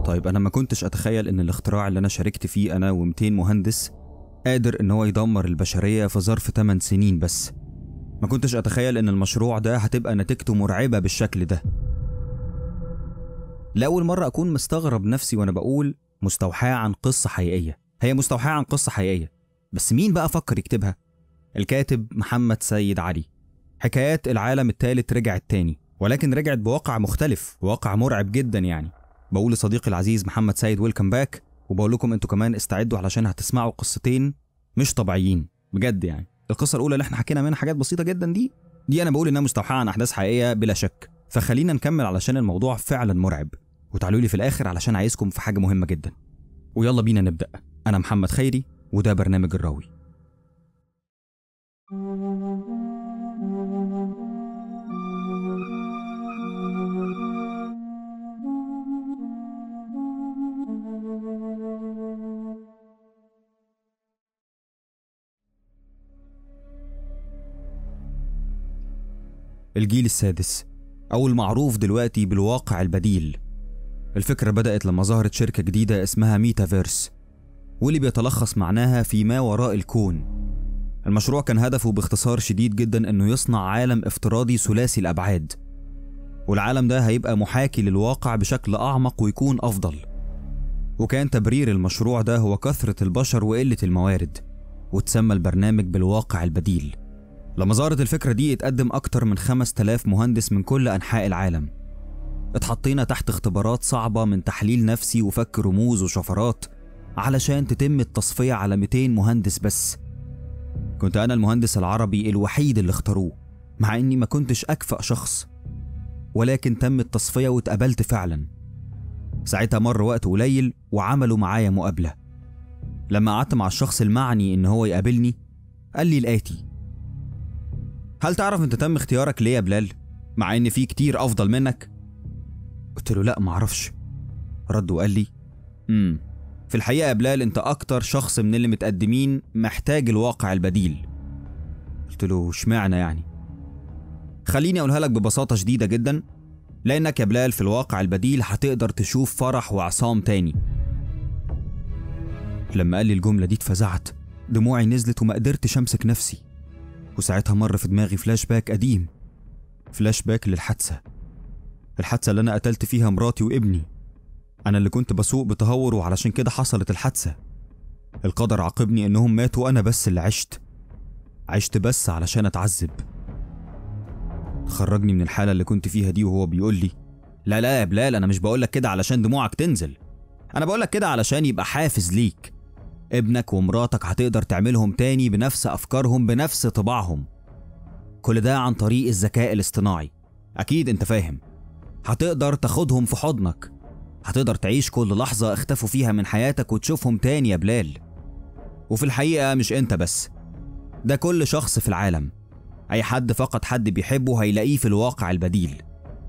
طيب انا ما كنتش اتخيل ان الاختراع اللي انا شاركت فيه انا و200 مهندس قادر ان هو يدمر البشريه في ظرف 8 سنين بس ما كنتش اتخيل ان المشروع ده هتبقى نتيجته مرعبه بالشكل ده لاول مره اكون مستغرب نفسي وانا بقول مستوحاه عن قصه حقيقيه هي مستوحاه عن قصه حقيقيه بس مين بقى فكر يكتبها الكاتب محمد سيد علي حكايات العالم الثالث رجعت تاني ولكن رجعت بواقع مختلف واقع مرعب جدا يعني بقول لصديقي العزيز محمد سيد ويلكم باك وبقول لكم انتوا كمان استعدوا علشان هتسمعوا قصتين مش طبيعيين بجد يعني القصه الاولى اللي احنا حكينا منها حاجات بسيطه جدا دي دي انا بقول انها مستوحاه عن احداث حقيقيه بلا شك فخلينا نكمل علشان الموضوع فعلا مرعب وتعالوا لي في الاخر علشان عايزكم في حاجه مهمه جدا ويلا بينا نبدا انا محمد خيري وده برنامج الراوي الجيل السادس أو المعروف دلوقتي بالواقع البديل الفكرة بدأت لما ظهرت شركة جديدة اسمها ميتافيرس واللي بيتلخص معناها في ما وراء الكون المشروع كان هدفه باختصار شديد جدا انه يصنع عالم افتراضي ثلاثي الابعاد والعالم ده هيبقى محاكي للواقع بشكل اعمق ويكون افضل وكان تبرير المشروع ده هو كثرة البشر وقلة الموارد وتسمى البرنامج بالواقع البديل لما ظهرت الفكرة دي اتقدم أكتر من 5000 مهندس من كل أنحاء العالم اتحطينا تحت اختبارات صعبة من تحليل نفسي وفك رموز وشفرات علشان تتم التصفية على 200 مهندس بس كنت أنا المهندس العربي الوحيد اللي اختاروه مع إني ما كنتش أكفأ شخص ولكن تم التصفية واتقبلت فعلا ساعتها مر وقت قليل وعملوا معايا مقابلة لما قعدت مع الشخص المعني إن هو يقابلني قال لي الآتي هل تعرف انت تم اختيارك ليه يا بلال مع ان في كتير افضل منك قلت له لا معرفش رد وقال لي امم في الحقيقه يا بلال انت اكتر شخص من اللي متقدمين محتاج الواقع البديل قلت له اشمعنى يعني خليني اقولها لك ببساطه شديده جدا لانك يا بلال في الواقع البديل هتقدر تشوف فرح وعصام تاني لما قال لي الجمله دي اتفزعت دموعي نزلت وما قدرتش امسك نفسي وساعتها مر في دماغي فلاش باك قديم فلاش باك للحادثة الحادثة اللي أنا قتلت فيها مراتي وابني أنا اللي كنت بسوق بتهور وعلشان كده حصلت الحادثة القدر عاقبني إنهم ماتوا وأنا بس اللي عشت عشت بس علشان أتعذب خرجني من الحالة اللي كنت فيها دي وهو بيقول لي لا لا يا بلال أنا مش بقولك كده علشان دموعك تنزل أنا بقولك كده علشان يبقى حافز ليك ابنك ومراتك هتقدر تعملهم تاني بنفس أفكارهم بنفس طباعهم كل ده عن طريق الذكاء الاصطناعي أكيد أنت فاهم هتقدر تاخدهم في حضنك هتقدر تعيش كل لحظة اختفوا فيها من حياتك وتشوفهم تاني يا بلال وفي الحقيقة مش أنت بس ده كل شخص في العالم أي حد فقد حد بيحبه هيلاقيه في الواقع البديل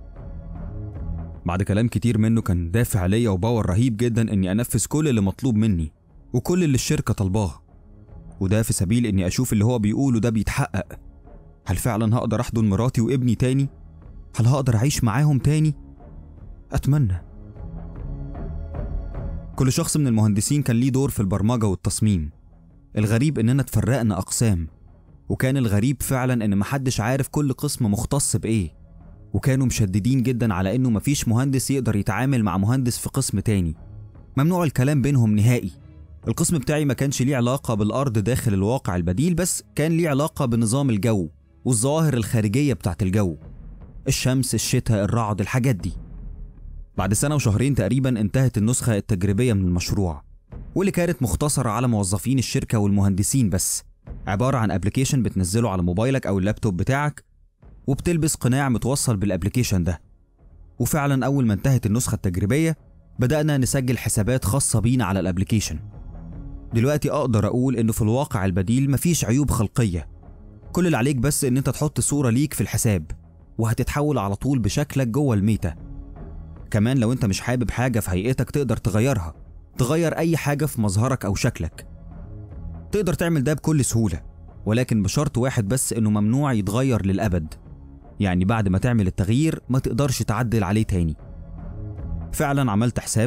بعد كلام كتير منه كان دافع ليا وباور رهيب جدا اني انفذ كل اللي مطلوب مني وكل اللي الشركة طالباه وده في سبيل اني اشوف اللي هو بيقوله ده بيتحقق هل فعلا هقدر احضن مراتي وابني تاني هل هقدر اعيش معاهم تاني اتمنى كل شخص من المهندسين كان ليه دور في البرمجة والتصميم الغريب اننا اتفرقنا اقسام وكان الغريب فعلا ان محدش عارف كل قسم مختص بايه وكانوا مشددين جدا على انه مفيش مهندس يقدر يتعامل مع مهندس في قسم تاني ممنوع الكلام بينهم نهائي القسم بتاعي ما كانش ليه علاقة بالأرض داخل الواقع البديل بس كان ليه علاقة بنظام الجو والظواهر الخارجية بتاعت الجو الشمس الشتاء الرعد الحاجات دي بعد سنة وشهرين تقريبا انتهت النسخة التجريبية من المشروع واللي كانت مختصرة على موظفين الشركة والمهندسين بس عبارة عن ابلكيشن بتنزله على موبايلك أو اللابتوب بتاعك وبتلبس قناع متوصل بالابلكيشن ده وفعلا أول ما انتهت النسخة التجريبية بدأنا نسجل حسابات خاصة بينا على الابلكيشن دلوقتي أقدر أقول إنه في الواقع البديل مفيش عيوب خلقية كل اللي عليك بس إن أنت تحط صورة ليك في الحساب وهتتحول على طول بشكلك جوه الميتا كمان لو أنت مش حابب حاجة في هيئتك تقدر تغيرها تغير أي حاجة في مظهرك أو شكلك تقدر تعمل ده بكل سهولة ولكن بشرط واحد بس إنه ممنوع يتغير للأبد يعني بعد ما تعمل التغيير ما تقدرش تعدل عليه تاني فعلا عملت حساب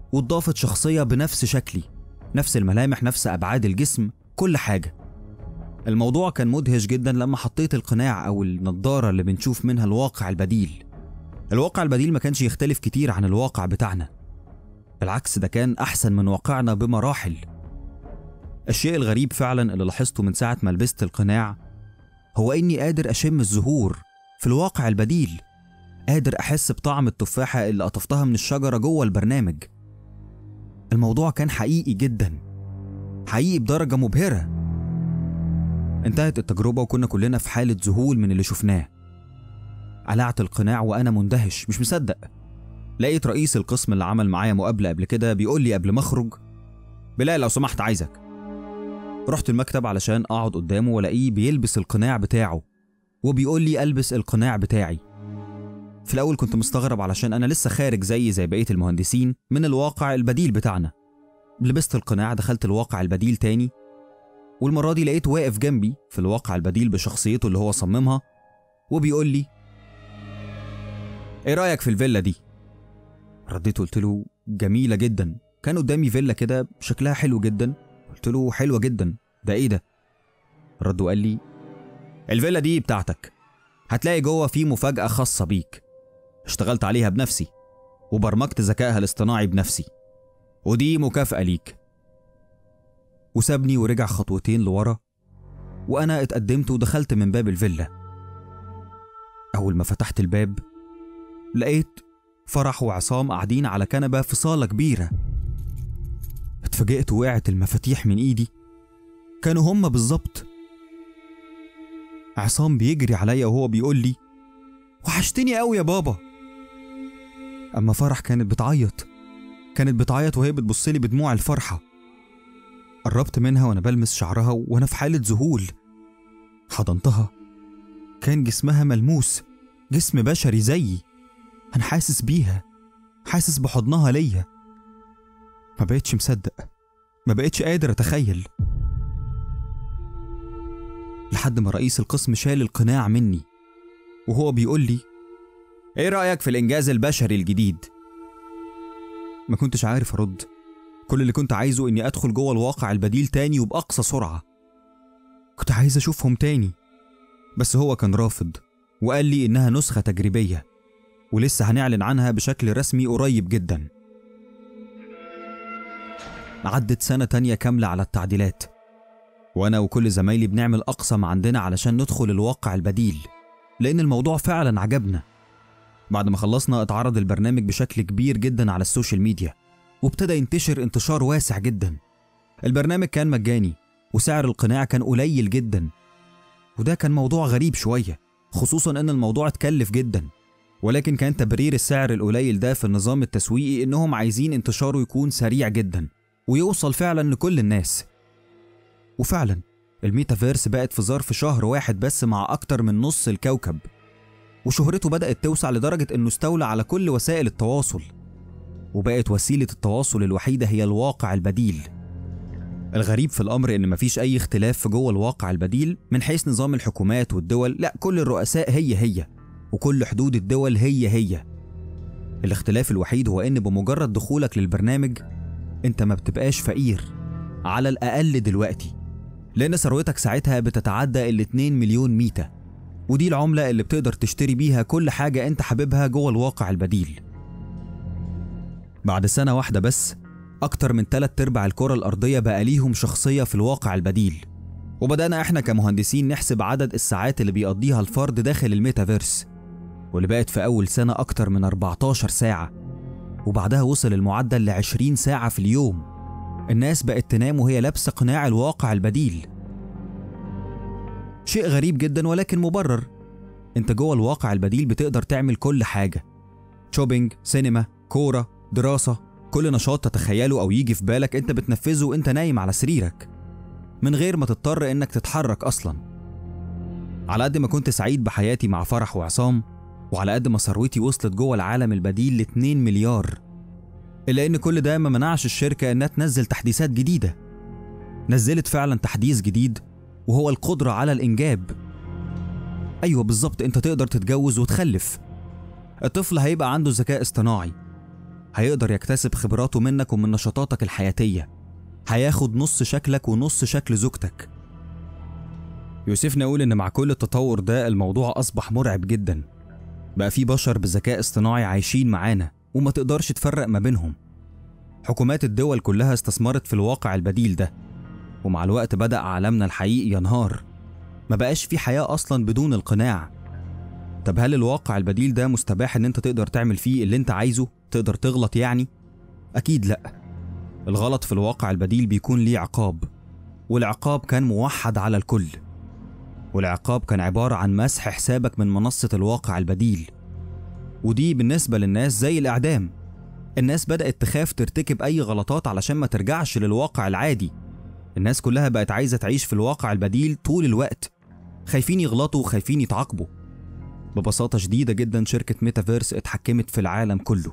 واتضافت شخصية بنفس شكلي نفس الملامح نفس أبعاد الجسم كل حاجة الموضوع كان مدهش جدا لما حطيت القناع أو النضارة اللي بنشوف منها الواقع البديل الواقع البديل ما كانش يختلف كتير عن الواقع بتاعنا بالعكس ده كان أحسن من واقعنا بمراحل الشيء الغريب فعلا اللي لاحظته من ساعة ما لبست القناع هو إني قادر أشم الزهور في الواقع البديل قادر أحس بطعم التفاحة اللي قطفتها من الشجرة جوه البرنامج الموضوع كان حقيقي جدا حقيقي بدرجة مبهرة انتهت التجربة وكنا كلنا في حالة ذهول من اللي شفناه قلعت القناع وأنا مندهش مش مصدق لقيت رئيس القسم اللي عمل معايا مقابلة قبل كده بيقول لي قبل ما أخرج بلال لو سمحت عايزك رحت المكتب علشان أقعد قدامه ولاقيه بيلبس القناع بتاعه وبيقول لي ألبس القناع بتاعي في الأول كنت مستغرب علشان أنا لسه خارج زي زي بقية المهندسين من الواقع البديل بتاعنا لبست القناع دخلت الواقع البديل تاني والمرة دي لقيته واقف جنبي في الواقع البديل بشخصيته اللي هو صممها وبيقول لي ايه رأيك في الفيلا دي؟ رديت قلت له جميلة جدا كان قدامي فيلا كده شكلها حلو جدا قلت له حلوة جدا ده ايه ده؟ رد وقال لي الفيلا دي بتاعتك هتلاقي جوه في مفاجأة خاصة بيك اشتغلت عليها بنفسي وبرمجت ذكائها الاصطناعي بنفسي ودي مكافأة ليك وسابني ورجع خطوتين لورا وأنا اتقدمت ودخلت من باب الفيلا أول ما فتحت الباب لقيت فرح وعصام قاعدين على كنبة في صالة كبيرة اتفاجئت وقعت المفاتيح من ايدي كانوا هما بالظبط عصام بيجري عليا وهو بيقول لي وحشتني قوي يا بابا اما فرح كانت بتعيط كانت بتعيط وهي بتبصلي بدموع الفرحة قربت منها وانا بلمس شعرها وانا في حالة ذهول حضنتها كان جسمها ملموس جسم بشري زيي انا حاسس بيها حاسس بحضنها ليا ما بقتش مصدق ما بقتش قادر اتخيل لحد ما رئيس القسم شال القناع مني وهو بيقول لي ايه رأيك في الإنجاز البشري الجديد؟ ما كنتش عارف أرد كل اللي كنت عايزه إني أدخل جوه الواقع البديل تاني وبأقصى سرعة كنت عايز أشوفهم تاني بس هو كان رافض وقال لي إنها نسخة تجريبية ولسه هنعلن عنها بشكل رسمي قريب جدا عدت سنة تانية كاملة على التعديلات وأنا وكل زمايلي بنعمل أقصى ما عندنا علشان ندخل الواقع البديل لأن الموضوع فعلا عجبنا بعد ما خلصنا اتعرض البرنامج بشكل كبير جدا على السوشيال ميديا وابتدى ينتشر انتشار واسع جدا البرنامج كان مجاني وسعر القناع كان قليل جدا وده كان موضوع غريب شوية خصوصا ان الموضوع اتكلف جدا ولكن كان تبرير السعر القليل ده في النظام التسويقي انهم عايزين انتشاره يكون سريع جدا ويوصل فعلا لكل الناس وفعلا الميتافيرس بقت في ظرف شهر واحد بس مع أكتر من نص الكوكب وشهرته بدأت توسع لدرجة إنه استولى على كل وسائل التواصل وبقت وسيلة التواصل الوحيدة هي الواقع البديل الغريب في الأمر إن مفيش أي اختلاف في جوه الواقع البديل من حيث نظام الحكومات والدول لا كل الرؤساء هي هي وكل حدود الدول هي هي الاختلاف الوحيد هو إن بمجرد دخولك للبرنامج أنت ما بتبقاش فقير على الأقل دلوقتي لأن ثروتك ساعتها بتتعدى ال 2 مليون ميتا ودي العملة اللي بتقدر تشتري بيها كل حاجة أنت حاببها جوه الواقع البديل بعد سنة واحدة بس أكتر من تلات أرباع الكرة الأرضية بقى ليهم شخصية في الواقع البديل وبدأنا إحنا كمهندسين نحسب عدد الساعات اللي بيقضيها الفرد داخل الميتافيرس واللي بقت في أول سنة أكتر من 14 ساعة وبعدها وصل المعدل ل 20 ساعة في اليوم الناس بقت تنام وهي لابسة قناع الواقع البديل شيء غريب جدا ولكن مبرر انت جوه الواقع البديل بتقدر تعمل كل حاجة شوبينج سينما كورة دراسة كل نشاط تتخيله أو يجي في بالك انت بتنفذه وانت نايم على سريرك من غير ما تضطر انك تتحرك أصلا على قد ما كنت سعيد بحياتي مع فرح وعصام وعلى قد ما ثروتي وصلت جوه العالم البديل ل 2 مليار إلا إن كل ده ما منعش الشركة إنها تنزل تحديثات جديدة نزلت فعلا تحديث جديد وهو القدرة على الإنجاب أيوة بالظبط أنت تقدر تتجوز وتخلف الطفل هيبقى عنده ذكاء اصطناعي هيقدر يكتسب خبراته منك ومن نشاطاتك الحياتية هياخد نص شكلك ونص شكل زوجتك يوسفنا يقول إن مع كل التطور ده الموضوع أصبح مرعب جدا بقى في بشر بذكاء اصطناعي عايشين معانا وما تقدرش تفرق ما بينهم حكومات الدول كلها استثمرت في الواقع البديل ده ومع الوقت بدأ عالمنا الحقيقي ينهار ما بقاش في حياة أصلا بدون القناع طب هل الواقع البديل ده مستباح ان انت تقدر تعمل فيه اللي انت عايزه تقدر تغلط يعني اكيد لا الغلط في الواقع البديل بيكون ليه عقاب والعقاب كان موحد على الكل والعقاب كان عبارة عن مسح حسابك من منصة الواقع البديل ودي بالنسبة للناس زي الإعدام الناس بدأت تخاف ترتكب أي غلطات علشان ما ترجعش للواقع العادي الناس كلها بقت عايزة تعيش في الواقع البديل طول الوقت خايفين يغلطوا وخايفين يتعاقبوا ببساطة شديدة جدا شركة ميتافيرس اتحكمت في العالم كله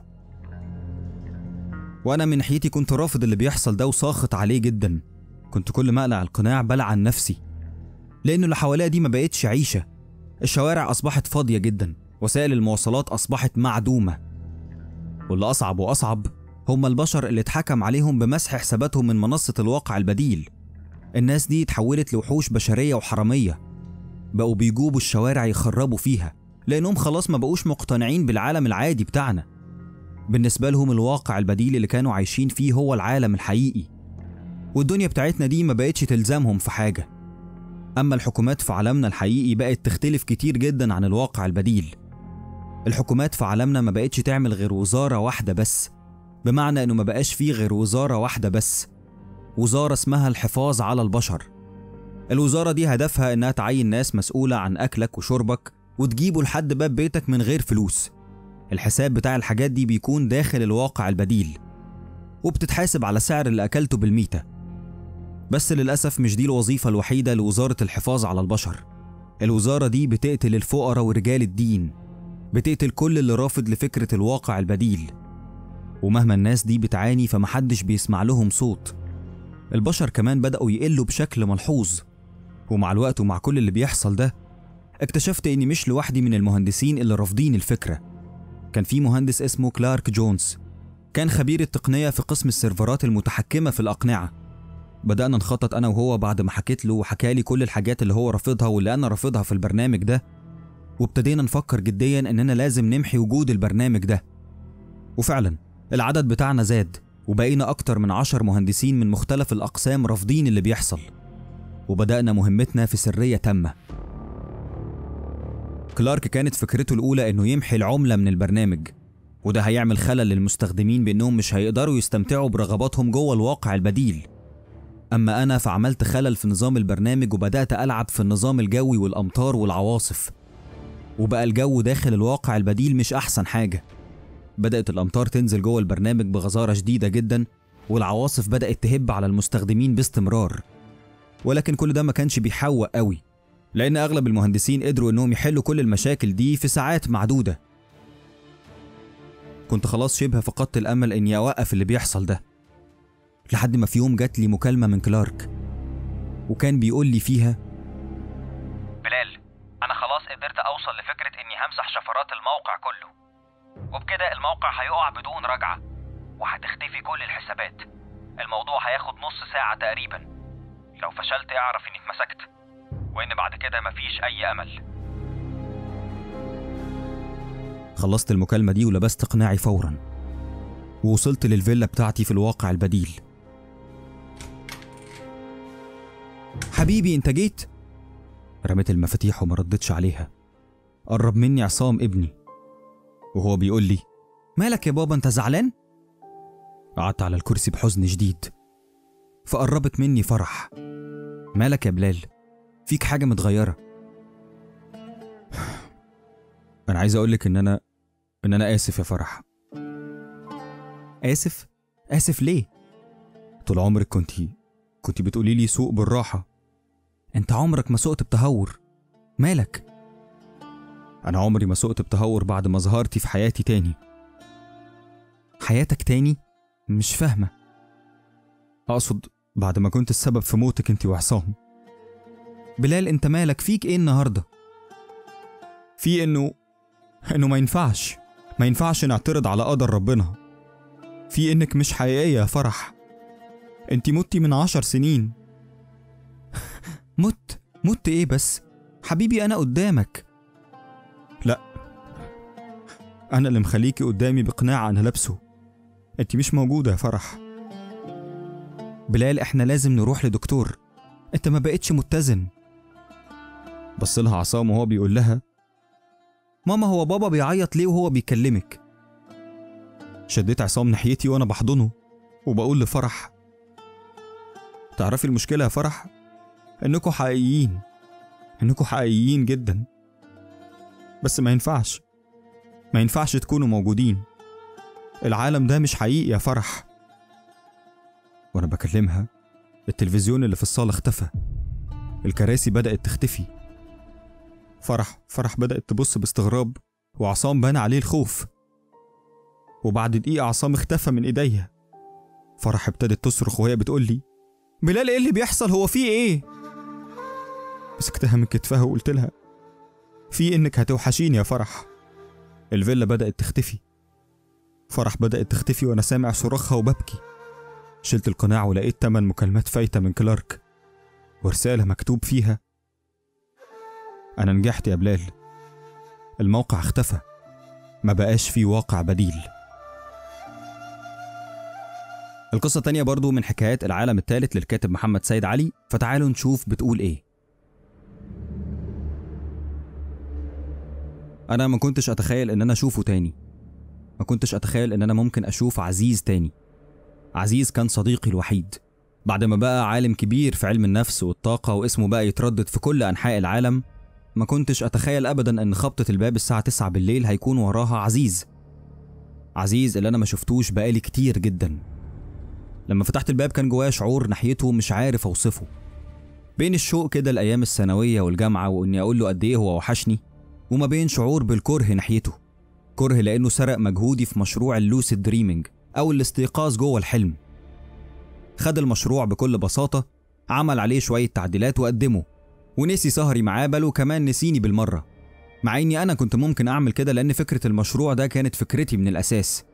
وأنا من ناحيتي كنت رافض اللي بيحصل ده وساخط عليه جدا كنت كل ما أقلع القناع بلعن نفسي لأن اللي حواليا دي ما بقتش عيشة الشوارع أصبحت فاضية جدا وسائل المواصلات أصبحت معدومة واللي أصعب وأصعب هم البشر اللي اتحكم عليهم بمسح حساباتهم من منصة الواقع البديل الناس دي اتحولت لوحوش بشرية وحرامية بقوا بيجوبوا الشوارع يخربوا فيها لأنهم خلاص ما بقوش مقتنعين بالعالم العادي بتاعنا بالنسبة لهم الواقع البديل اللي كانوا عايشين فيه هو العالم الحقيقي والدنيا بتاعتنا دي ما بقتش تلزمهم في حاجة أما الحكومات في عالمنا الحقيقي بقت تختلف كتير جدا عن الواقع البديل الحكومات في عالمنا ما بقتش تعمل غير وزارة واحدة بس بمعنى إنه ما بقاش فيه غير وزارة واحدة بس وزارة اسمها الحفاظ على البشر الوزارة دي هدفها إنها تعين ناس مسؤولة عن أكلك وشربك وتجيبه لحد باب بيتك من غير فلوس الحساب بتاع الحاجات دي بيكون داخل الواقع البديل وبتتحاسب على سعر اللي أكلته بالميتة بس للأسف مش دي الوظيفة الوحيدة لوزارة الحفاظ على البشر الوزارة دي بتقتل الفقراء ورجال الدين بتقتل كل اللي رافض لفكرة الواقع البديل ومهما الناس دي بتعاني فمحدش بيسمع لهم صوت البشر كمان بدأوا يقلوا بشكل ملحوظ ومع الوقت ومع كل اللي بيحصل ده اكتشفت اني مش لوحدي من المهندسين اللي رافضين الفكرة كان في مهندس اسمه كلارك جونز كان خبير التقنية في قسم السيرفرات المتحكمة في الأقنعة بدأنا نخطط أنا وهو بعد ما حكيت له وحكالي كل الحاجات اللي هو رافضها واللي أنا رافضها في البرنامج ده وابتدينا نفكر جديا إننا لازم نمحي وجود البرنامج ده وفعلا العدد بتاعنا زاد وبقينا أكتر من عشر مهندسين من مختلف الأقسام رافضين اللي بيحصل وبدأنا مهمتنا في سرية تامة كلارك كانت فكرته الأولى إنه يمحي العملة من البرنامج وده هيعمل خلل للمستخدمين بإنهم مش هيقدروا يستمتعوا برغباتهم جوه الواقع البديل أما أنا فعملت خلل في نظام البرنامج وبدأت ألعب في النظام الجوي والأمطار والعواصف وبقى الجو داخل الواقع البديل مش أحسن حاجة بدأت الأمطار تنزل جوه البرنامج بغزارة شديدة جدا والعواصف بدأت تهب على المستخدمين باستمرار ولكن كل ده ما كانش بيحوق قوي لأن أغلب المهندسين قدروا إنهم يحلوا كل المشاكل دي في ساعات معدودة كنت خلاص شبه فقدت الأمل إني أوقف اللي بيحصل ده لحد ما في يوم جات لي مكالمة من كلارك وكان بيقول لي فيها بلال أنا خلاص قدرت أوصل لفكرة إني همسح شفرات الموقع كله وبكده الموقع هيقع بدون رجعة وهتختفي كل الحسابات الموضوع هياخد نص ساعة تقريبا لو فشلت اعرف إني اتمسكت وإن بعد كده مفيش أي أمل خلصت المكالمة دي ولبست قناعي فورا ووصلت للفيلا بتاعتي في الواقع البديل حبيبي انت جيت رميت المفاتيح وما ردتش عليها قرب مني عصام ابني وهو بيقول لي مالك يا بابا انت زعلان قعدت على الكرسي بحزن شديد فقربت مني فرح مالك يا بلال فيك حاجة متغيرة أنا عايز أقولك إن أنا إن أنا آسف يا فرح آسف؟ آسف ليه؟ طول عمرك كنتي كنت بتقولي لي سوق بالراحة أنت عمرك ما سقت بتهور مالك؟ أنا عمري ما سقت بتهور بعد ما ظهرتي في حياتي تاني حياتك تاني؟ مش فاهمة أقصد بعد ما كنت السبب في موتك أنت وعصام بلال أنت مالك فيك إيه النهاردة؟ في إنه إنه ما ينفعش ما ينفعش نعترض على قدر ربنا في انك مش حقيقية يا فرح انت متي من عشر سنين مت مت ايه بس حبيبي انا قدامك لا انا اللي مخليكي قدامي بقناع انا لابسه انت مش موجودة يا فرح بلال احنا لازم نروح لدكتور انت ما بقتش متزن بص لها عصام وهو بيقول لها ماما هو بابا بيعيط ليه وهو بيكلمك شديت عصام ناحيتي وانا بحضنه وبقول لفرح تعرفي المشكلة يا فرح انكوا حقيقيين انكوا حقيقيين جدا بس ما ينفعش ما ينفعش تكونوا موجودين العالم ده مش حقيقي يا فرح وانا بكلمها التلفزيون اللي في الصالة اختفى الكراسي بدأت تختفي فرح فرح بدأت تبص باستغراب وعصام بان عليه الخوف وبعد دقيقة عصام اختفى من ايديا فرح ابتدت تصرخ وهي بتقول لي بلال ايه اللي بيحصل هو في ايه مسكتها من كتفها وقلت لها في انك هتوحشيني يا فرح الفيلا بدأت تختفي فرح بدأت تختفي وانا سامع صراخها وببكي شلت القناع ولقيت تمن مكالمات فايتة من كلارك ورسالة مكتوب فيها أنا نجحت يا بلال الموقع اختفى ما بقاش فيه واقع بديل القصة تانية برضو من حكايات العالم الثالث للكاتب محمد سيد علي فتعالوا نشوف بتقول ايه أنا ما كنتش أتخيل إن أنا أشوفه تاني ما كنتش أتخيل إن أنا ممكن أشوف عزيز تاني عزيز كان صديقي الوحيد بعد ما بقى عالم كبير في علم النفس والطاقة واسمه بقى يتردد في كل أنحاء العالم ما كنتش أتخيل أبدا إن خبطة الباب الساعة 9 بالليل هيكون وراها عزيز عزيز اللي أنا ما شفتوش بقالي كتير جدا لما فتحت الباب كان جوايا شعور ناحيته مش عارف أوصفه بين الشوق كده الأيام الثانوية والجامعة وإني أقول له قد إيه هو وحشني وما بين شعور بالكره ناحيته كره لأنه سرق مجهودي في مشروع اللوسيد دريمينج أو الاستيقاظ جوه الحلم خد المشروع بكل بساطة عمل عليه شوية تعديلات وقدمه ونسي سهري معاه بل وكمان نسيني بالمرة مع إني أنا كنت ممكن أعمل كده لأن فكرة المشروع ده كانت فكرتي من الأساس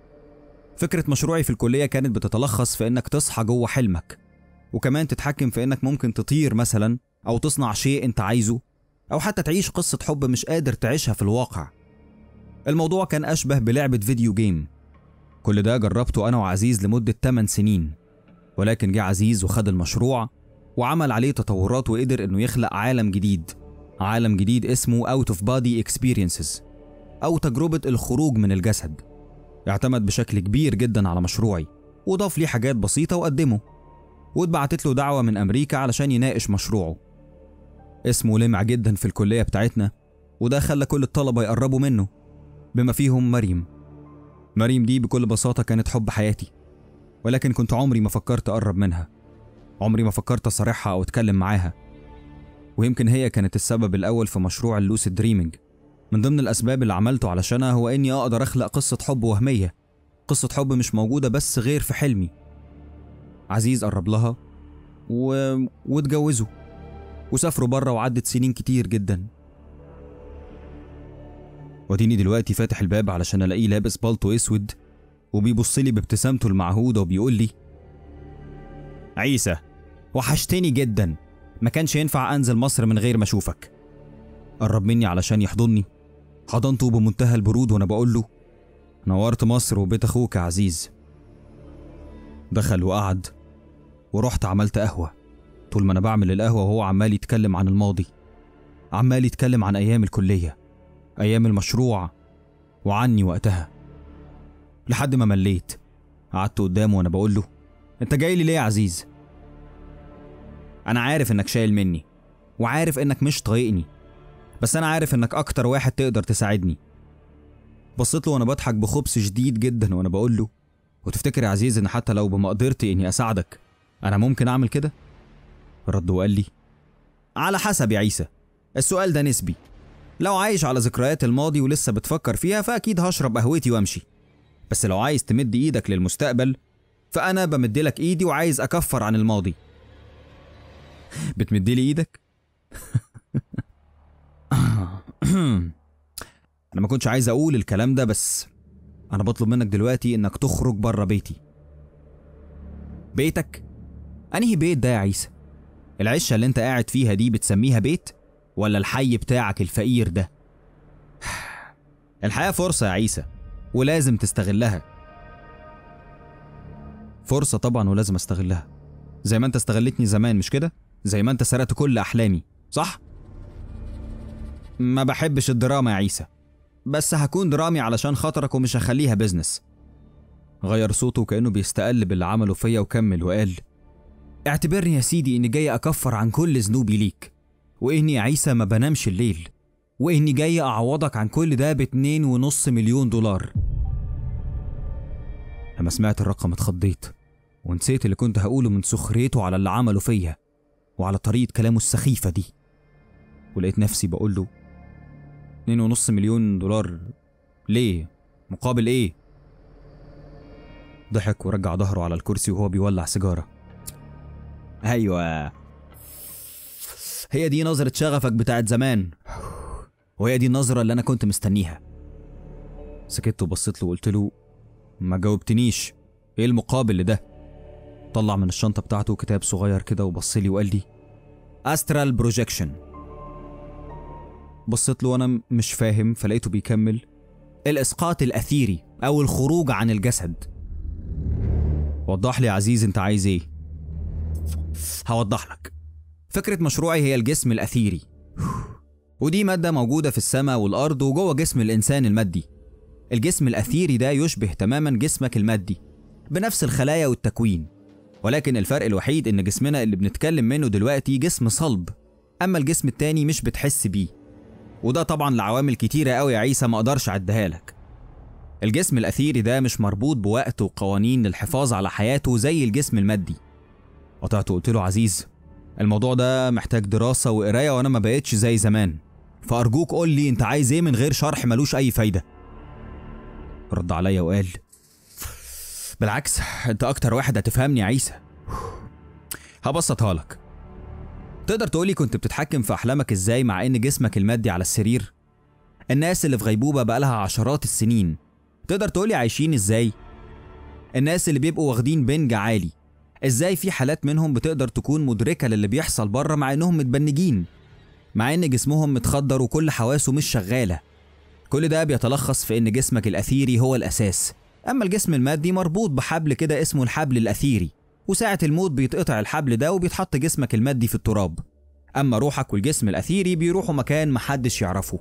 فكرة مشروعي في الكلية كانت بتتلخص في إنك تصحى جوه حلمك وكمان تتحكم في إنك ممكن تطير مثلا أو تصنع شيء أنت عايزه أو حتى تعيش قصة حب مش قادر تعيشها في الواقع الموضوع كان أشبه بلعبة فيديو جيم كل ده جربته أنا وعزيز لمدة 8 سنين ولكن جه عزيز وخد المشروع وعمل عليه تطورات وقدر إنه يخلق عالم جديد عالم جديد اسمه Out of Body Experiences أو تجربة الخروج من الجسد اعتمد بشكل كبير جدا على مشروعي وضاف ليه حاجات بسيطة وقدمه واتبعتت له دعوة من أمريكا علشان يناقش مشروعه اسمه لمع جدا في الكلية بتاعتنا وده خلى كل الطلبة يقربوا منه بما فيهم مريم مريم دي بكل بساطة كانت حب حياتي ولكن كنت عمري ما فكرت أقرب منها عمري ما فكرت أصارحها أو أتكلم معاها ويمكن هي كانت السبب الأول في مشروع اللوسيد دريمينج من ضمن الأسباب اللي عملته علشانها هو إني أقدر أخلق قصة حب وهمية قصة حب مش موجودة بس غير في حلمي عزيز قرب لها و... واتجوزوا وسافروا بره وعدت سنين كتير جدا وديني دلوقتي فاتح الباب علشان الاقيه لابس بالطو اسود وبيبص لي بابتسامته المعهوده وبيقول لي عيسى وحشتني جدا ما كانش ينفع انزل مصر من غير ما اشوفك قرب مني علشان يحضني حضنته بمنتهى البرود وانا بقول له نورت مصر وبيت اخوك يا عزيز دخل وقعد ورحت عملت قهوه طول ما انا بعمل القهوه وهو عمال يتكلم عن الماضي عمال يتكلم عن ايام الكليه ايام المشروع وعني وقتها لحد ما مليت قعدت قدامه وانا بقول له انت جاي لي ليه يا عزيز انا عارف انك شايل مني وعارف انك مش طايقني بس انا عارف انك اكتر واحد تقدر تساعدني بصيت له وانا بضحك بخبث شديد جدا وانا بقول له وتفتكر يا عزيز ان حتى لو بمقدرتي اني اساعدك انا ممكن اعمل كده رد وقال لي على حسب يا عيسى السؤال ده نسبي لو عايش على ذكريات الماضي ولسه بتفكر فيها فأكيد هشرب قهوتي وامشي بس لو عايز تمد ايدك للمستقبل فأنا بمدلك ايدي وعايز أكفر عن الماضي بتمدلي ايدك؟ أنا ما كنتش عايز أقول الكلام ده بس أنا بطلب منك دلوقتي إنك تخرج بره بيتي بيتك؟ أنهي بيت ده يا عيسى؟ العشة اللي أنت قاعد فيها دي بتسميها بيت؟ ولا الحي بتاعك الفقير ده؟ الحياة فرصة يا عيسى ولازم تستغلها فرصة طبعا ولازم استغلها زي ما انت استغلتني زمان مش كده؟ زي ما انت سرقت كل أحلامي صح؟ ما بحبش الدراما يا عيسى بس هكون درامي علشان خاطرك ومش هخليها بيزنس غير صوته كأنه بيستقل باللي عمله فيا وكمل وقال اعتبرني يا سيدي اني جاي اكفر عن كل ذنوبي ليك واني يا عيسى ما بنامش الليل واني جاي اعوضك عن كل ده باتنين ونص مليون دولار لما سمعت الرقم اتخضيت ونسيت اللي كنت هقوله من سخريته على اللي عمله فيا وعلى طريقة كلامه السخيفة دي ولقيت نفسي بقول له اتنين ونص مليون دولار ليه؟ مقابل ايه؟ ضحك ورجع ظهره على الكرسي وهو بيولع سيجارة أيوة هي دي نظرة شغفك بتاعت زمان وهي دي النظرة اللي أنا كنت مستنيها سكت وبصيت له وقلت له ما جاوبتنيش ايه المقابل لده طلع من الشنطة بتاعته كتاب صغير كده وبص لي وقال لي استرال بروجيكشن بصيت له وانا مش فاهم فلقيته بيكمل الاسقاط الاثيري او الخروج عن الجسد وضح لي يا عزيز انت عايز ايه هوضح لك فكرة مشروعي هي الجسم الأثيري ودي مادة موجودة في السماء والأرض وجوه جسم الإنسان المادي الجسم الأثيري ده يشبه تماما جسمك المادي بنفس الخلايا والتكوين ولكن الفرق الوحيد إن جسمنا اللي بنتكلم منه دلوقتي جسم صلب أما الجسم التاني مش بتحس بيه وده طبعا لعوامل كتيرة قوي يا عيسى ما أقدرش أعدها لك الجسم الأثيري ده مش مربوط بوقت وقوانين للحفاظ على حياته زي الجسم المادي قطعت وقلت له عزيز الموضوع ده محتاج دراسة وقراية وأنا ما بقتش زي زمان فأرجوك قول لي أنت عايز إيه من غير شرح ملوش أي فايدة رد عليا وقال بالعكس أنت أكتر واحد هتفهمني يا عيسى هبسطها لك تقدر تقولي كنت بتتحكم في أحلامك إزاي مع إن جسمك المادي على السرير الناس اللي في غيبوبة بقالها عشرات السنين تقدر تقولي عايشين إزاي الناس اللي بيبقوا واخدين بنج عالي ازاي في حالات منهم بتقدر تكون مدركة للي بيحصل بره مع انهم متبنجين مع ان جسمهم متخدر وكل حواسه مش شغالة كل ده بيتلخص في ان جسمك الاثيري هو الاساس اما الجسم المادي مربوط بحبل كده اسمه الحبل الاثيري وساعة الموت بيتقطع الحبل ده وبيتحط جسمك المادي في التراب اما روحك والجسم الاثيري بيروحوا مكان محدش يعرفه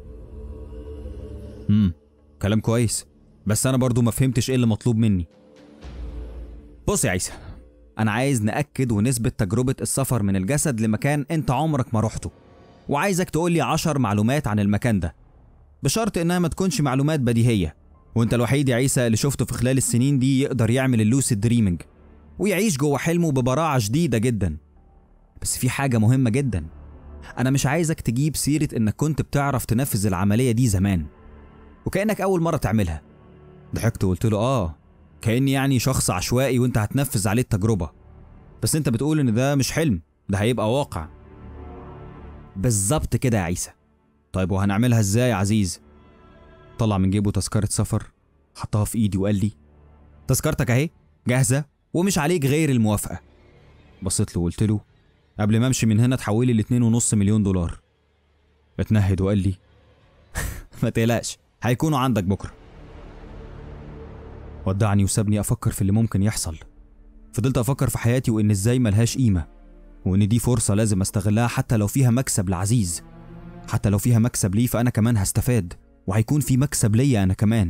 امم كلام كويس بس انا برضو ما فهمتش ايه اللي مطلوب مني بص يا عيسى أنا عايز نأكد ونثبت تجربة السفر من الجسد لمكان أنت عمرك ما رحته وعايزك تقولي عشر معلومات عن المكان ده بشرط إنها ما تكونش معلومات بديهية وأنت الوحيد يا عيسى اللي شفته في خلال السنين دي يقدر يعمل اللوسيد دريمينج ويعيش جوه حلمه ببراعة شديدة جدا بس في حاجة مهمة جدا أنا مش عايزك تجيب سيرة إنك كنت بتعرف تنفذ العملية دي زمان وكأنك أول مرة تعملها ضحكت وقلت له آه كأني يعني شخص عشوائي وانت هتنفذ عليه التجربة بس انت بتقول ان ده مش حلم ده هيبقى واقع بالظبط كده يا عيسى طيب وهنعملها ازاي يا عزيز طلع من جيبه تذكرة سفر حطها في ايدي وقال لي تذكرتك اهي جاهزة ومش عليك غير الموافقة بصيت له وقلت له قبل ما امشي من هنا تحولي لاتنين ونص مليون دولار اتنهد وقال لي ما تقلقش هيكونوا عندك بكره ودعني وسابني أفكر في اللي ممكن يحصل فضلت أفكر في حياتي وإن إزاي ملهاش قيمة وإن دي فرصة لازم أستغلها حتى لو فيها مكسب لعزيز حتى لو فيها مكسب ليه فأنا كمان هستفاد وهيكون في مكسب ليا أنا كمان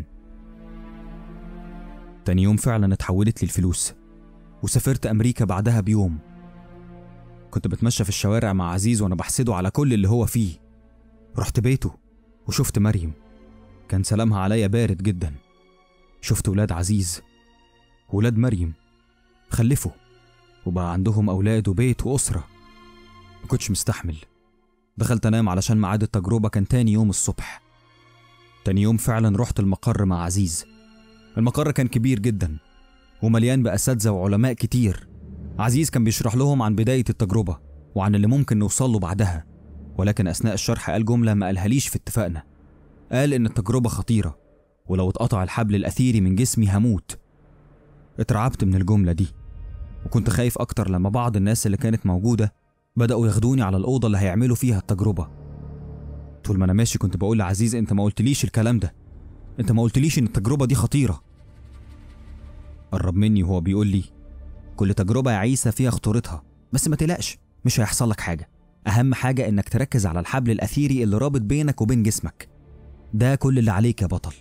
تاني يوم فعلا اتحولت لي الفلوس وسافرت أمريكا بعدها بيوم كنت بتمشى في الشوارع مع عزيز وأنا بحسده على كل اللي هو فيه رحت بيته وشفت مريم كان سلامها عليا بارد جداً شفت ولاد عزيز ولاد مريم خلفوا وبقى عندهم أولاد وبيت وأسرة ما كنتش مستحمل دخلت أنام علشان ميعاد التجربة كان تاني يوم الصبح تاني يوم فعلا رحت المقر مع عزيز المقر كان كبير جدا ومليان بأساتذة وعلماء كتير عزيز كان بيشرح لهم عن بداية التجربة وعن اللي ممكن نوصل له بعدها ولكن أثناء الشرح قال جملة ما قالهاليش في اتفاقنا قال إن التجربة خطيرة ولو اتقطع الحبل الأثيري من جسمي هموت اترعبت من الجملة دي وكنت خايف أكتر لما بعض الناس اللي كانت موجودة بدأوا ياخدوني على الأوضة اللي هيعملوا فيها التجربة طول ما أنا ماشي كنت بقول لعزيز أنت ما قلتليش الكلام ده أنت ما قلتليش إن التجربة دي خطيرة قرب مني وهو بيقول لي كل تجربة يا عيسى فيها خطورتها بس ما تقلقش مش هيحصل لك حاجة أهم حاجة إنك تركز على الحبل الأثيري اللي رابط بينك وبين جسمك ده كل اللي عليك يا بطل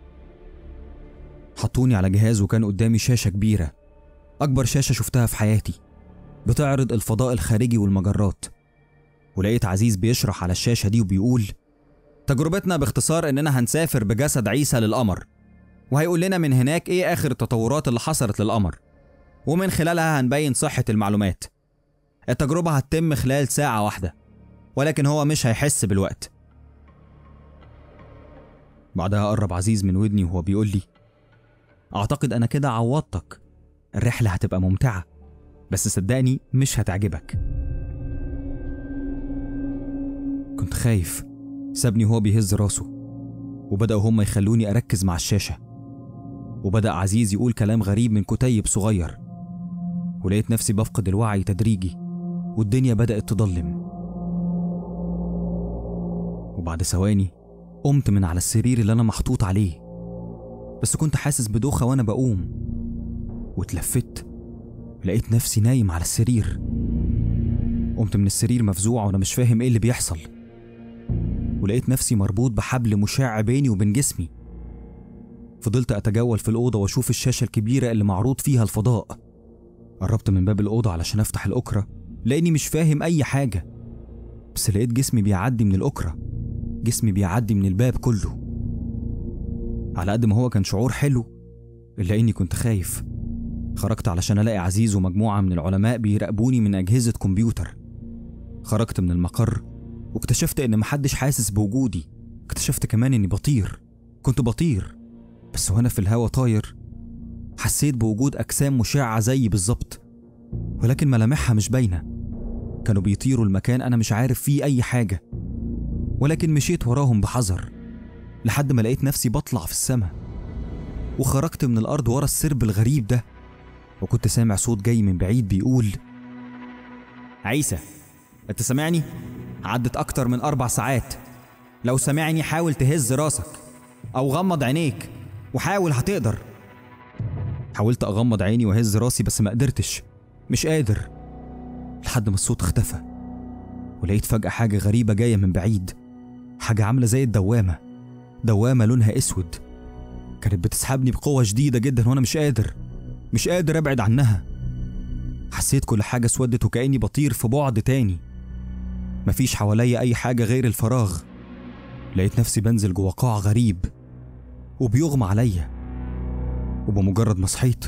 حطوني على جهاز وكان قدامي شاشة كبيرة أكبر شاشة شفتها في حياتي بتعرض الفضاء الخارجي والمجرات ولقيت عزيز بيشرح على الشاشة دي وبيقول تجربتنا باختصار إننا هنسافر بجسد عيسى للقمر وهيقول لنا من هناك إيه آخر التطورات اللي حصلت للقمر ومن خلالها هنبين صحة المعلومات التجربة هتتم خلال ساعة واحدة ولكن هو مش هيحس بالوقت بعدها قرب عزيز من ودني وهو بيقول لي أعتقد أنا كده عوضتك الرحلة هتبقى ممتعة بس صدقني مش هتعجبك كنت خايف سابني وهو بيهز راسه وبدأوا هما يخلوني أركز مع الشاشة وبدأ عزيز يقول كلام غريب من كتيب صغير ولقيت نفسي بفقد الوعي تدريجي والدنيا بدأت تضلم وبعد ثواني قمت من على السرير اللي أنا محطوط عليه بس كنت حاسس بدوخة وأنا بقوم واتلفت لقيت نفسي نايم على السرير قمت من السرير مفزوع وأنا مش فاهم إيه اللي بيحصل ولقيت نفسي مربوط بحبل مشع بيني وبين جسمي فضلت أتجول في الأوضة وأشوف الشاشة الكبيرة اللي معروض فيها الفضاء قربت من باب الأوضة علشان أفتح الأكرة لأني مش فاهم أي حاجة بس لقيت جسمي بيعدي من الأكرة جسمي بيعدي من الباب كله على قد ما هو كان شعور حلو إلا إني كنت خايف خرجت علشان ألاقي عزيز ومجموعة من العلماء بيراقبوني من أجهزة كمبيوتر خرجت من المقر واكتشفت إن محدش حاسس بوجودي اكتشفت كمان إني بطير كنت بطير بس وأنا في الهوا طاير حسيت بوجود أجسام مشعة زيي بالظبط ولكن ملامحها مش باينة كانوا بيطيروا المكان أنا مش عارف فيه أي حاجة ولكن مشيت وراهم بحذر لحد ما لقيت نفسي بطلع في السماء وخرجت من الأرض ورا السرب الغريب ده وكنت سامع صوت جاي من بعيد بيقول عيسى انت سامعني؟ عدت أكتر من أربع ساعات لو سامعني حاول تهز راسك أو غمض عينيك وحاول هتقدر حاولت أغمض عيني وأهز راسي بس ما قدرتش مش قادر لحد ما الصوت اختفى ولقيت فجأة حاجة غريبة جاية من بعيد حاجة عاملة زي الدوامة دوامة لونها أسود كانت بتسحبني بقوة شديدة جدا وأنا مش قادر مش قادر أبعد عنها حسيت كل حاجة اسودت وكأني بطير في بعد تاني مفيش حواليا أي حاجة غير الفراغ لقيت نفسي بنزل جوا قاع غريب وبيغمى عليا وبمجرد ما صحيت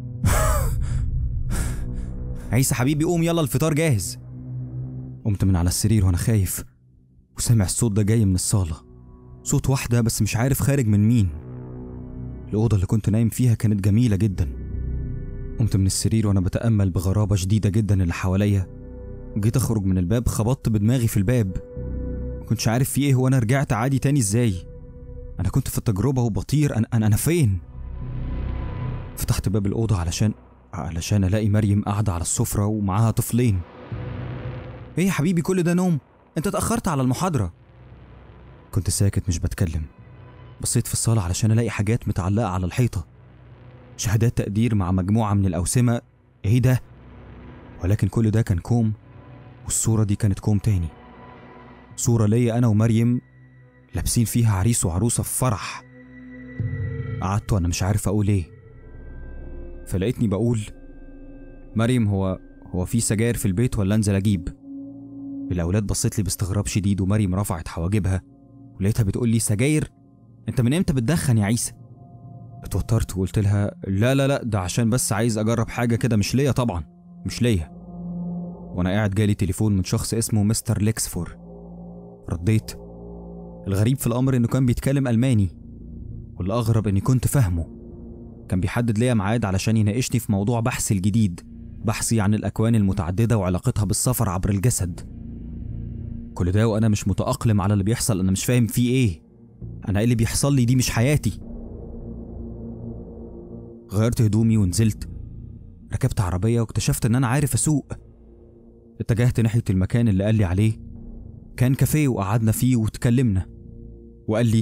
عيسى حبيبي قوم يلا الفطار جاهز قمت من على السرير وانا خايف وسامع الصوت ده جاي من الصالة صوت واحدة بس مش عارف خارج من مين الأوضة اللي كنت نايم فيها كانت جميلة جدا قمت من السرير وانا بتأمل بغرابة شديدة جدا اللي حواليا جيت اخرج من الباب خبطت بدماغي في الباب كنتش عارف في ايه وانا رجعت عادي تاني ازاي انا كنت في التجربة وبطير انا انا, أنا فين فتحت باب الأوضة علشان علشان ألاقي مريم قاعدة على السفرة ومعاها طفلين إيه يا حبيبي كل ده نوم؟ أنت اتأخرت على المحاضرة كنت ساكت مش بتكلم بصيت في الصالة علشان ألاقي حاجات متعلقة على الحيطة شهادات تقدير مع مجموعة من الأوسمة إيه ده؟ ولكن كل ده كان كوم والصورة دي كانت كوم تاني صورة ليا أنا ومريم لابسين فيها عريس وعروسة في فرح قعدت وأنا مش عارف أقول إيه فلقيتني بقول مريم هو هو في سجاير في البيت ولا انزل اجيب الاولاد بصيت لي باستغراب شديد ومريم رفعت حواجبها ولقيتها بتقول لي سجاير انت من امتى بتدخن يا عيسى اتوترت وقلت لها لا لا لا ده عشان بس عايز اجرب حاجه كده مش ليا طبعا مش ليا وانا قاعد جالي تليفون من شخص اسمه مستر ليكسفور رديت الغريب في الامر انه كان بيتكلم الماني والاغرب اني كنت فاهمه كان بيحدد ليا ميعاد علشان يناقشني في موضوع بحثي الجديد بحثي عن الأكوان المتعددة وعلاقتها بالسفر عبر الجسد كل ده وأنا مش متأقلم على اللي بيحصل أنا مش فاهم فيه إيه أنا إيه اللي بيحصل لي دي مش حياتي غيرت هدومي ونزلت ركبت عربية واكتشفت إن أنا عارف أسوق اتجهت ناحية المكان اللي قال لي عليه كان كافيه وقعدنا فيه واتكلمنا وقال لي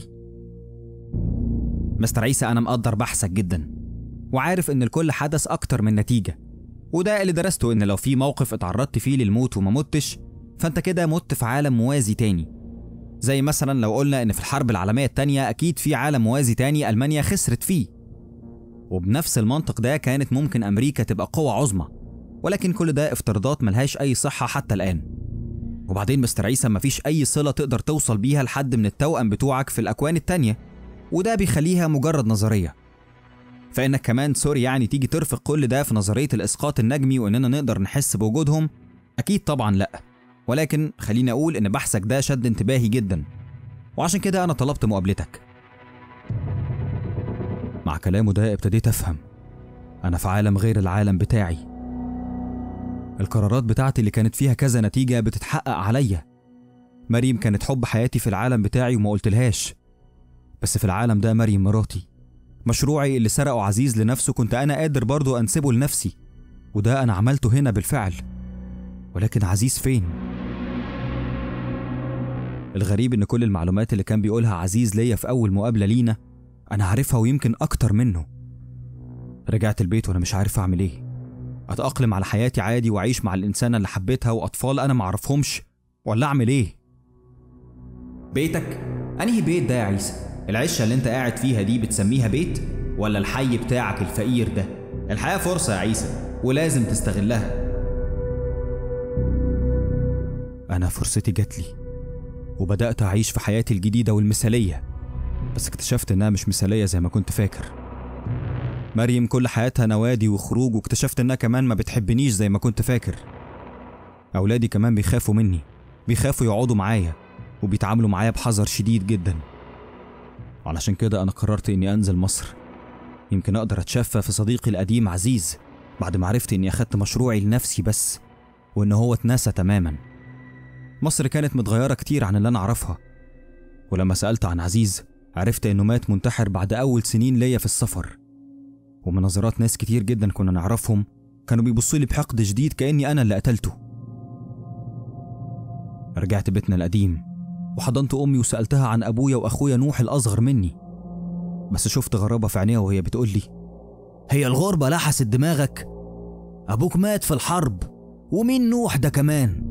مستر عيسى أنا مقدر بحثك جدا وعارف إن لكل حدث أكتر من نتيجة وده اللي درسته إن لو في موقف اتعرضت فيه للموت وما متش فأنت كده مت في عالم موازي تاني زي مثلا لو قلنا إن في الحرب العالمية التانية أكيد في عالم موازي تاني ألمانيا خسرت فيه وبنفس المنطق ده كانت ممكن أمريكا تبقى قوة عظمى ولكن كل ده افتراضات ملهاش أي صحة حتى الآن وبعدين مستر عيسى مفيش أي صلة تقدر توصل بيها لحد من التوأم بتوعك في الأكوان التانية وده بيخليها مجرد نظرية فإنك كمان سوري يعني تيجي ترفق كل ده في نظرية الإسقاط النجمي وإننا نقدر نحس بوجودهم أكيد طبعا لأ ولكن خليني أقول إن بحثك ده شد انتباهي جدا وعشان كده أنا طلبت مقابلتك مع كلامه ده ابتديت أفهم أنا في عالم غير العالم بتاعي القرارات بتاعتي اللي كانت فيها كذا نتيجة بتتحقق عليا مريم كانت حب حياتي في العالم بتاعي وما قلتلهاش بس في العالم ده مريم مراتي مشروعي اللي سرقه عزيز لنفسه كنت أنا قادر برضه أنسبه لنفسي وده أنا عملته هنا بالفعل ولكن عزيز فين؟ الغريب إن كل المعلومات اللي كان بيقولها عزيز ليا في أول مقابلة لينا أنا عارفها ويمكن أكتر منه رجعت البيت وأنا مش عارف أعمل إيه أتأقلم على حياتي عادي وأعيش مع الإنسانة اللي حبيتها وأطفال أنا معرفهمش ولا أعمل إيه؟ بيتك؟ أنهي بيت ده يا عيسى؟ العشة اللي أنت قاعد فيها دي بتسميها بيت؟ ولا الحي بتاعك الفقير ده؟ الحياة فرصة يا عيسى ولازم تستغلها أنا فرصتي جات لي وبدأت أعيش في حياتي الجديدة والمثالية بس اكتشفت إنها مش مثالية زي ما كنت فاكر مريم كل حياتها نوادي وخروج واكتشفت إنها كمان ما بتحبنيش زي ما كنت فاكر أولادي كمان بيخافوا مني بيخافوا يقعدوا معايا وبيتعاملوا معايا بحذر شديد جدا علشان كده أنا قررت إني أنزل مصر يمكن أقدر أتشفى في صديقي القديم عزيز بعد ما عرفت إني أخدت مشروعي لنفسي بس وإن هو اتنسى تماما مصر كانت متغيرة كتير عن اللي أنا أعرفها ولما سألت عن عزيز عرفت إنه مات منتحر بعد أول سنين ليا في السفر ومن نظرات ناس كتير جدا كنا نعرفهم كانوا بيبصوا لي بحقد شديد كأني أنا اللي قتلته رجعت بيتنا القديم وحضنت أمي وسألتها عن أبويا وأخويا نوح الأصغر مني بس شفت غرابة في عينيها وهي بتقول لي هي الغربة لحست دماغك أبوك مات في الحرب ومين نوح ده كمان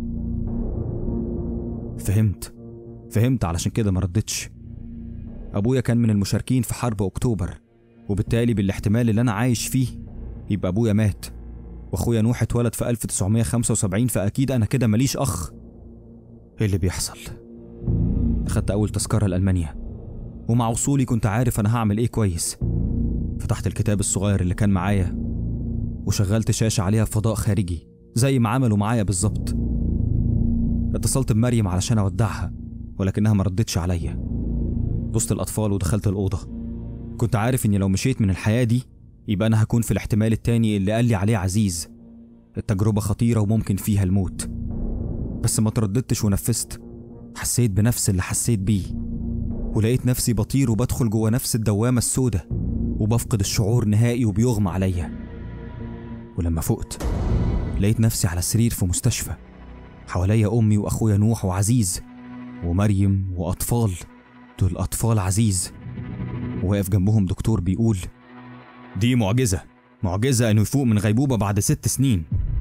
فهمت فهمت علشان كده ما ردتش أبويا كان من المشاركين في حرب أكتوبر وبالتالي بالاحتمال اللي أنا عايش فيه يبقى أبويا مات وأخويا نوح اتولد في 1975 فأكيد أنا كده ماليش أخ إيه اللي بيحصل؟ أخدت أول تذكرة لألمانيا ومع وصولي كنت عارف أنا هعمل إيه كويس فتحت الكتاب الصغير اللي كان معايا وشغلت شاشة عليها فضاء خارجي زي ما عملوا معايا بالظبط اتصلت بمريم علشان أودعها ولكنها ما ردتش عليا بصت الأطفال ودخلت الأوضة كنت عارف إني لو مشيت من الحياة دي يبقى أنا هكون في الاحتمال التاني اللي قال لي عليه عزيز التجربة خطيرة وممكن فيها الموت بس ما ترددتش ونفذت حسيت بنفس اللي حسيت بيه ولقيت نفسي بطير وبدخل جوه نفس الدوامة السوداء وبفقد الشعور نهائي وبيغمى عليا ولما فقت لقيت نفسي على سرير في مستشفى حواليا أمي وأخويا نوح وعزيز ومريم وأطفال دول أطفال عزيز وواقف جنبهم دكتور بيقول دي معجزة معجزة إنه يفوق من غيبوبة بعد ست سنين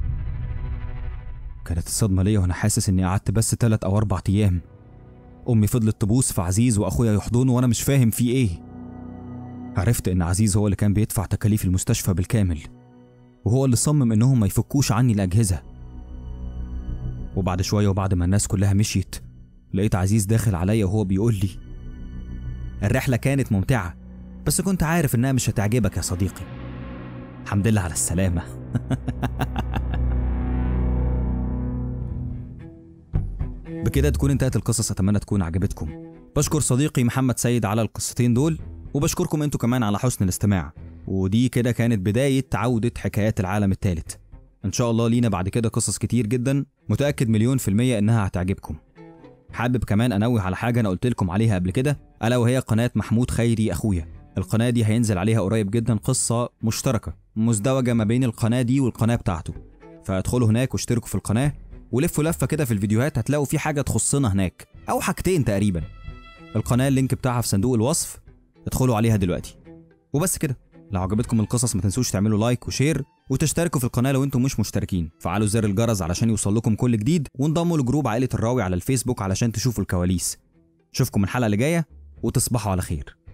كانت الصدمة ليا وأنا حاسس إني قعدت بس تلات أو أربع أيام أمي فضلت تبوس في عزيز وأخويا يحضنه وأنا مش فاهم فيه إيه عرفت إن عزيز هو اللي كان بيدفع تكاليف المستشفى بالكامل وهو اللي صمم إنهم ما يفكوش عني الأجهزة وبعد شوية وبعد ما الناس كلها مشيت لقيت عزيز داخل عليا وهو بيقول لي الرحلة كانت ممتعة بس كنت عارف إنها مش هتعجبك يا صديقي الحمد لله على السلامة بكده تكون انتهت القصص أتمنى تكون عجبتكم بشكر صديقي محمد سيد على القصتين دول وبشكركم انتوا كمان على حسن الاستماع ودي كده كانت بداية عودة حكايات العالم الثالث ان شاء الله لينا بعد كده قصص كتير جدا متأكد مليون في المية انها هتعجبكم حابب كمان انوه على حاجة انا قلت لكم عليها قبل كده الا وهي قناة محمود خيري اخويا القناة دي هينزل عليها قريب جدا قصة مشتركة مزدوجة ما بين القناة دي والقناة بتاعته فادخلوا هناك واشتركوا في القناة ولفوا لفة كده في الفيديوهات هتلاقوا في حاجة تخصنا هناك أو حاجتين تقريبا القناة اللينك بتاعها في صندوق الوصف ادخلوا عليها دلوقتي وبس كده لو عجبتكم القصص ما تنسوش تعملوا لايك وشير وتشتركوا في القناة لو انتم مش مشتركين فعلوا زر الجرس علشان يوصل لكم كل جديد وانضموا لجروب عائلة الراوي على الفيسبوك علشان تشوفوا الكواليس اشوفكم الحلقة اللي جاية وتصبحوا على خير